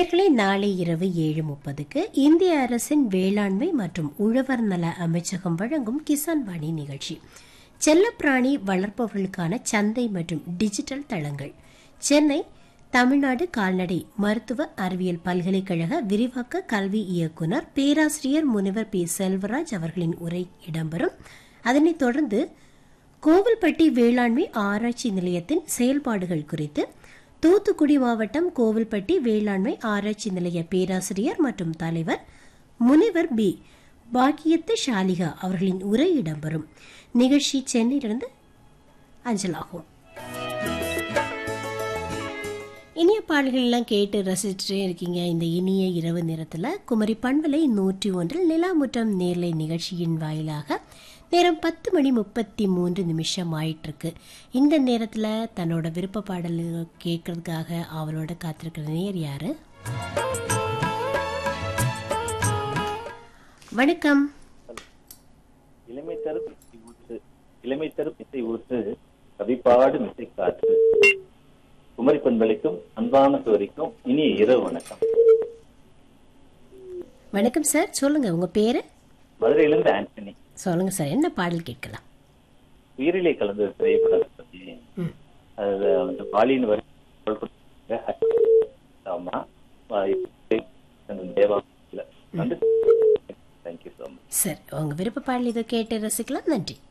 நேர்களை நாளை இரவு ஏழு முப்பதுக்கு இந்திய அரசின் வேளாண்மை மற்றும் உழவர் நல அமைச்சகம் வழங்கும் கிசான் வாணி நிகழ்ச்சி செல்லப்பிராணி வளர்ப்பவர்களுக்கான சந்தை மற்றும் டிஜிட்டல் தளங்கள் சென்னை தமிழ்நாடு கால்நடை மருத்துவ அறிவியல் பல்கலைக்கழக விரிவாக்க கல்வி இயக்குனர் பேராசிரியர் முனைவர் பி செல்வராஜ் அவர்களின் உரை இடம்பெறும் அதனைத் தொடர்ந்து கோவில்பட்டி வேளாண்மை ஆராய்ச்சி நிலையத்தின் செயல்பாடுகள் குறித்து தூத்துக்குடி மாவட்டம் கோவில்பட்டி வேளாண்மை ஆராய்ச்சி நிலைய பேராசிரியர் மற்றும் தலைவர் முனைவர் பி பாக்கியத்து ஷாலிகா அவர்களின் உரை இடம்பெறும் நிகழ்ச்சி சென்னையிலிருந்து அஞ்சலாகும் இனிய பாடல்கள் எல்லாம் கேட்டு ரசிச்சுட்டே இருக்கீங்க இந்த இனிய இரவு நேரத்தில் குமரி பண்பலை நூற்றி ஒன்றில் நிலாமுற்றம் நேர்லை நிகழ்ச்சியின் வாயிலாக நேரம் பத்து மணி முப்பத்தி மூன்று நிமிஷம் ஆயிட்டிருக்கு இந்த நேரத்தில் தன்னோட விருப்ப பாடல் கேட்கறதுக்காக அவளோட காத்திருக்கிற நேர் யாரு வணக்கம் இளமை தரும் இசை ஊற்று இளமை தரும் இசை ஊற்று கவிப்பாடு மிசை காற்று குமரி பண்பளிக்கும் அன்பான சோரிக்கும் இனிய இரவு வணக்கம் வணக்கம் சார் சொல்லுங்க உங்க பேரு மதுரையிலிருந்து ஆண்டனி சொல்லுங்க சார் என்ன பாடல் கேட்கலாம் உயிரிலே கலந்த திரைப்படத்தை பத்தி ம். அதுல வந்து பாலியின் வரி ஆமா Deva thank you so much sir உங்க விருப்ப பாடல் இதை கேட்டு ரசிக்கலாம் நன்றி